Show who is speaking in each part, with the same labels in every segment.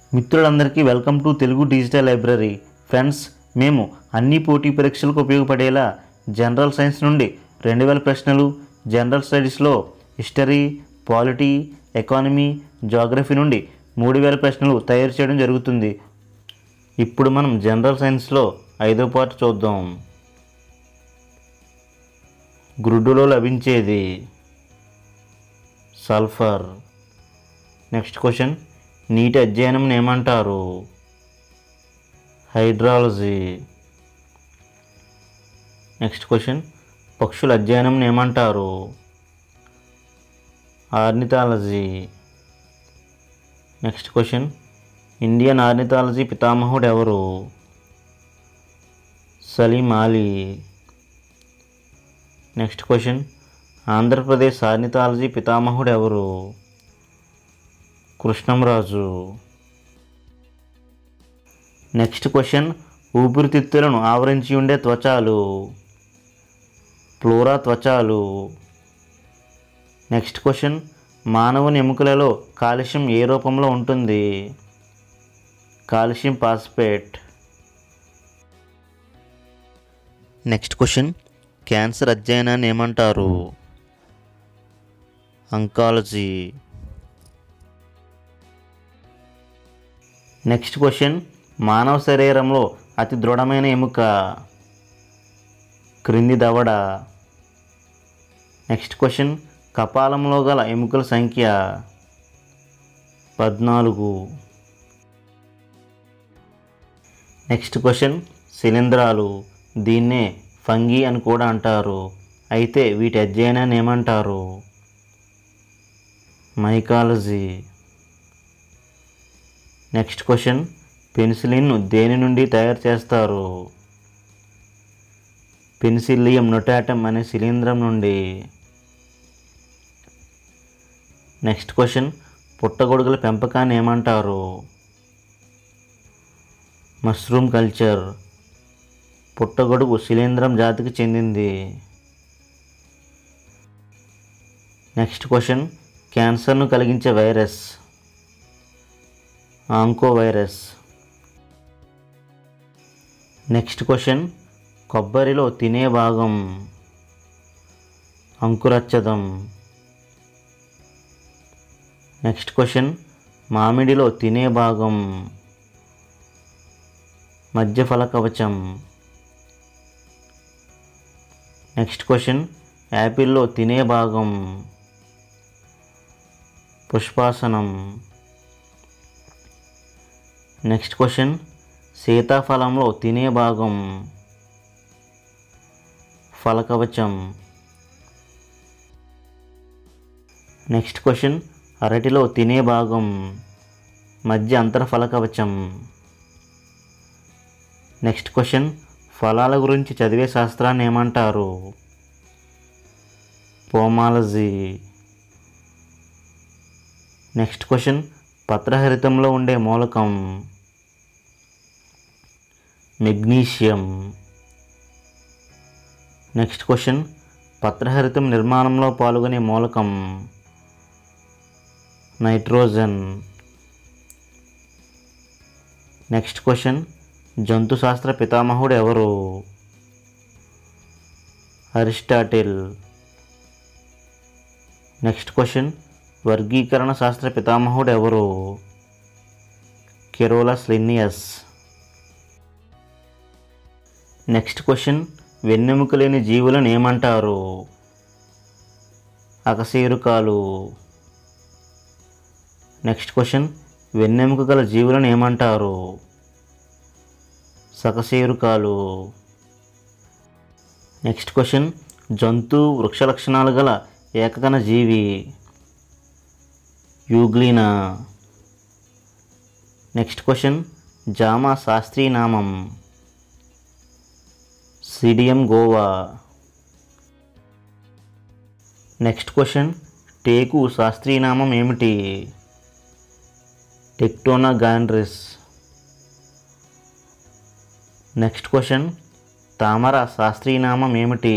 Speaker 1: మిత్రులందరికీ welcome to Telugu digital library friends మేము అన్ని పోటీ పరీక్షలకు ఉపయోగపడేలా జనరల్ సైన్స్ నుండి రెండు వేల ప్రశ్నలు జనరల్ స్టడీస్లో హిస్టరీ పాలిటీ ఎకానమీ జాగ్రఫీ నుండి మూడు వేల ప్రశ్నలు తయారు చేయడం జరుగుతుంది ఇప్పుడు మనం జనరల్ సైన్స్లో ఐదో పార్ట్ చూద్దాం గ్రుడ్డులో లభించేది సల్ఫర్ నెక్స్ట్ క్వశ్చన్ నీటి అధ్యయనం ఏమంటారు హైడ్రాలజీ నెక్స్ట్ క్వశ్చన్ పక్షుల అధ్యయనం ఏమంటారు ornithology next question Indian ornithology పితామహుడు ఎవరు Salim Ali next question Andhra Pradesh ornithology పితామహుడు ఎవరు కృష్ణంరాజు నెక్స్ట్ క్వశ్చన్ ఊపిరితిత్తులను ఆవరించి ఉండే త్వచాలు ఫ్లోరా త్వచాలు నెక్స్ట్ క్వశ్చన్ మానవుని ఎముకలలో కాల్షియం ఏ రూపంలో ఉంటుంది calcium phosphate next question cancer అధ్యయనాన్ని ఏమంటారు అంకాలజీ నెక్స్ట్ క్వశ్చన్ మానవ శరీరంలో అతి దృఢమైన ఎముక క్రింది దవడ నెక్స్ట్ క్వశ్చన్ కపాలంలో గల ఎముకల సంఖ్య పద్నాలుగు నెక్స్ట్ క్వశ్చన్ శిలీంధ్రాలు దీన్నే ఫంగి అని కూడా అంటారు అయితే వీటి అధ్యయనాన్ని ఏమంటారు మైకాలజీ నెక్స్ట్ క్వశ్చన్ పెన్సిలిన్ను దేని నుండి తయారు చేస్తారు పెన్సిలియం నొటాటమ్ అనే శిలీంధ్రం నుండి నెక్స్ట్ క్వశ్చన్ పుట్టగొడుగుల పెంపకాన్ని ఏమంటారు మష్రూమ్ కల్చర్ పుట్టగొడుగు శిలీంధ్రం జాతికి చెందింది నెక్స్ట్ క్వశ్చన్ క్యాన్సర్ను కలిగించే వైరస్ ఆంకోవైరస్ నెక్స్ట్ క్వశ్చన్ కొబ్బరిలో తినే భాగం అంకురచ్చదం నెక్స్ట్ క్వశ్చన్ మామిడిలో తినే భాగం మధ్యఫల కవచం నెక్స్ట్ క్వశ్చన్ యాపిల్లో తినే భాగం పుష్పాసనం నెక్స్ట్ క్వశ్చన్ సీతాఫలంలో తినే భాగం ఫలకవచం నెక్స్ట్ క్వశ్చన్ అరటిలో తినే భాగం మధ్య అంతర ఫలకవచం నెక్స్ట్ క్వశ్చన్ ఫలాల గురించి చదివే శాస్త్రాన్ని ఏమంటారు పోమాలజీ నెక్స్ట్ క్వశ్చన్ పత్రహరితంలో ఉండే మూలకం మెగ్నీషియం నెక్స్ట్ క్వశ్చన్ పత్రహరితం నిర్మాణంలో పాల్గొనే మూలకం నైట్రోజన్ నెక్స్ట్ క్వశ్చన్ జంతుశాస్త్ర పితామహుడు ఎవరు అరిస్టాటిల్ నెక్స్ట్ క్వశ్చన్ వర్గీకరణ శాస్త్ర పితామహుడు ఎవరు కెరోలస్ లినియస్ నెక్స్ట్ క్వశ్చన్ వెన్నెముక లేని జీవులను ఏమంటారు అకశేరుకాలు నెక్స్ట్ క్వశ్చన్ వెన్నెముక గల జీవులను ఏమంటారు సకశేరుకాలు నెక్స్ట్ క్వశ్చన్ జంతు వృక్ష లక్షణాలు గల ఏకకణ జీవి యూగ్లీనా నెక్స్ట్ క్వశ్చన్ జామా శాస్త్రీయ నామం సిడిఎం గోవా నెక్స్ట్ క్వశ్చన్ టేకు శాస్త్రీయ నామం ఏమిటి టెక్టోనా గాండ్రిస్ నెక్స్ట్ క్వశ్చన్ తామర శాస్త్రీయ నామం ఏమిటి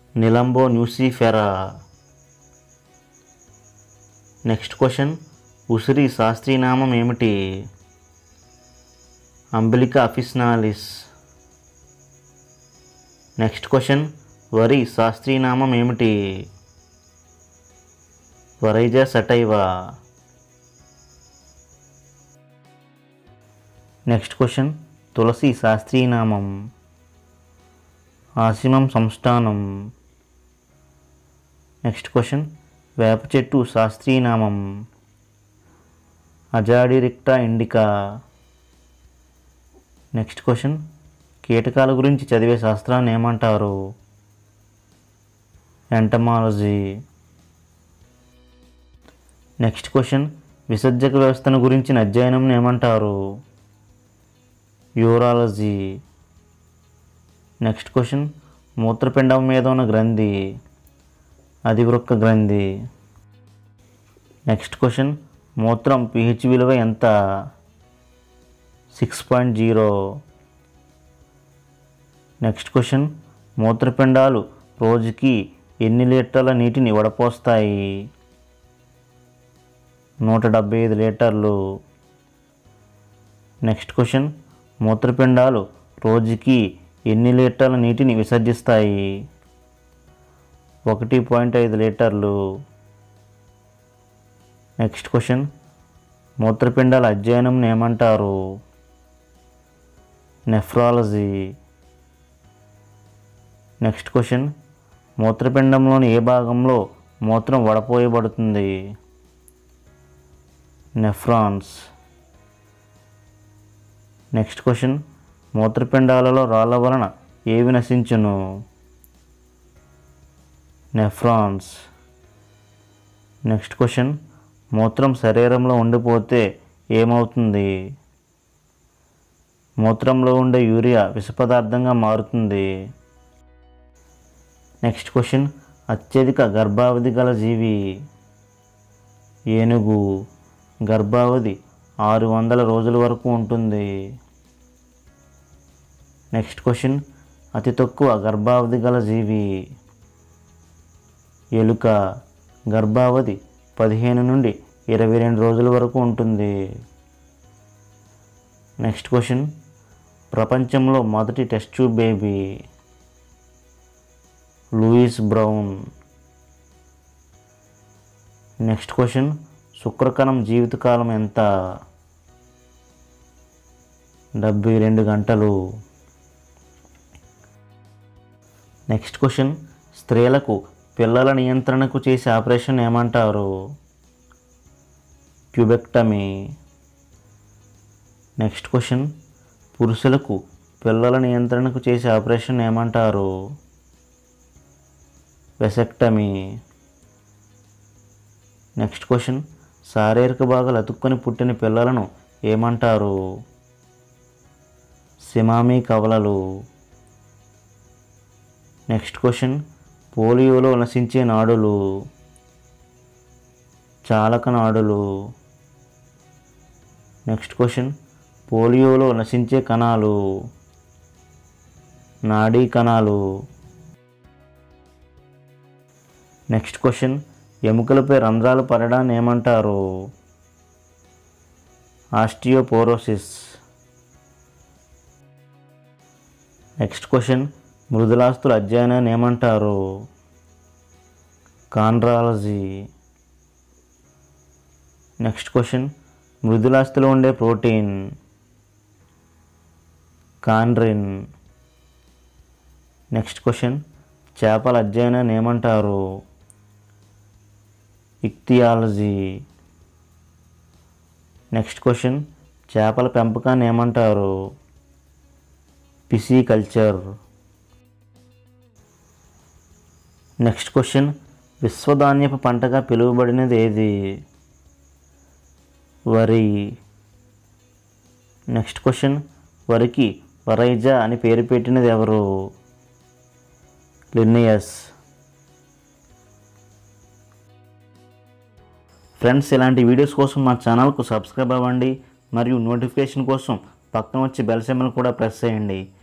Speaker 1: నిలంబో న్యూసిఫెరా నెక్స్ట్ క్వశ్చన్ ఉసిరి శాస్త్రీనామం ఏమిటి అంబిలికా అఫిస్నాలిస్ నెక్స్ట్ క్వశ్చన్ వరి శాస్త్రీనామం ఏమిటి వరైజా సటైవా నెక్స్ట్ క్వశ్చన్ తులసి శాస్త్రీనామం ఆసిమం సంస్థానం నెక్స్ట్ క్వశ్చన్ వేప చెట్టు శాస్త్రీనామం అజాడిరిక్టా ఇండికా నెక్స్ట్ క్వశ్చన్ కీటకాల గురించి చదివే శాస్త్రాన్ని ఏమంటారు ఎంటమాలజీ నెక్స్ట్ క్వశ్చన్ విసర్జక వ్యవస్థను గురించిన అధ్యయనం ఏమంటారు యూరాలజీ నెక్స్ట్ క్వశ్చన్ మూత్రపిండం మీద ఉన్న గ్రంథి అధివృక్క గ్రంథి నెక్స్ట్ క్వశ్చన్ మూత్రం పిహెచ్ విలువ ఎంత six point zero next question మూత్రపిండాలు రోజుకి ఎన్ని లీటర్ల నీటిని వడపోస్తాయి నూట డెబ్బై ఐదు లీటర్లు నెక్స్ట్ క్వశ్చన్ మూత్రపిండాలు రోజుకి ఎన్ని లీటర్ల నీటిని విసర్జిస్తాయి ఒకటి పాయింట్ ఐదు లీటర్లు నెక్స్ట్ క్వశ్చన్ మూత్రపిండాల అధ్యయనం ఏమంటారు నెఫ్రాలజీ నెక్స్ట్ క్వశ్చన్ మూత్రపిండంలోని ఏ భాగంలో మూత్రం వడపోయబడుతుంది నెఫ్రాన్స్ నెక్స్ట్ క్వశ్చన్ మూత్రపిండాలలో రాళ్ళ వలన ఏవి నశించును నెఫ్రాన్స్ నెక్స్ట్ క్వశ్చన్ మూత్రం శరీరంలో ఉండిపోతే ఏమవుతుంది మూత్రంలో ఉండే యూరియా విషపదార్థంగా మారుతుంది నెక్స్ట్ క్వశ్చన్ అత్యధిక గర్భావధి గల జీవి ఏనుగు గర్భావధి ఆరు వందల రోజుల వరకు ఉంటుంది నెక్స్ట్ క్వశ్చన్ అతి తక్కువ గర్భావధి గల జీవి ఎలుక గర్భావధి పదిహేను నుండి ఇరవై రెండు రోజుల వరకు ఉంటుంది నెక్స్ట్ క్వశ్చన్ ప్రపంచంలో మొదటి test tube baby Louise Brown next question శుక్రకణం జీవితకాలం ఎంత డెబ్బై రెండు గంటలు నెక్స్ట్ క్వశ్చన్ స్త్రీలకు పిల్లల నియంత్రణకు చేసే ఆపరేషన్ ఏమంటారు ట్యూబెక్టమీ నెక్స్ట్ క్వశ్చన్ పురుషులకు పిల్లల నియంత్రణకు చేసే ఆపరేషన్ ఏమంటారు వెసెక్టమీ నెక్స్ట్ క్వశ్చన్ శారీరక భాగాలు అతుక్కొని పుట్టిన పిల్లలను ఏమంటారు సిమామీ కవలలు నెక్స్ట్ క్వశ్చన్ పోలియోలో నశించే నాడులు చాలక నాడులు నెక్స్ట్ క్వశ్చన్ పోలియోలో నశించే కణాలు నాడీ కణాలు నెక్స్ట్ క్వశ్చన్ ఎముకలపై రంధ్రాలు పడడాన్ని ఏమంటారు ఆస్టియోపోరోసిస్ నెక్స్ట్ క్వశ్చన్ మృదులాస్తుల అధ్యయనాన్ని ఏమంటారు కాండ్రాలజీ నెక్స్ట్ క్వశ్చన్ మృదులాస్తులో ఉండే ప్రోటీన్ కాండ్రిన్ నెక్స్ట్ క్వశ్చన్ చేపల అధ్యయనాన్ని ఏమంటారు ఇక్తియాలజీ నెక్స్ట్ క్వశ్చన్ చేపల పెంపకాన్ని ఏమంటారు పిసికల్చర్ నెక్స్ట్ క్వశ్చన్ విశ్వధాన్యపు పంటగా పిలువబడినది ఏది వరి నెక్స్ట్ క్వశ్చన్ వరికి వరైజా అని పేరు పెట్టినది ఎవరు లినియస్ ఫ్రెండ్స్ ఇలాంటి వీడియోస్ కోసం మా ఛానల్కు సబ్స్క్రైబ్ అవ్వండి మరియు నోటిఫికేషన్ కోసం పక్కన వచ్చి బెల్ సింబల్ కూడా ప్రెస్ చేయండి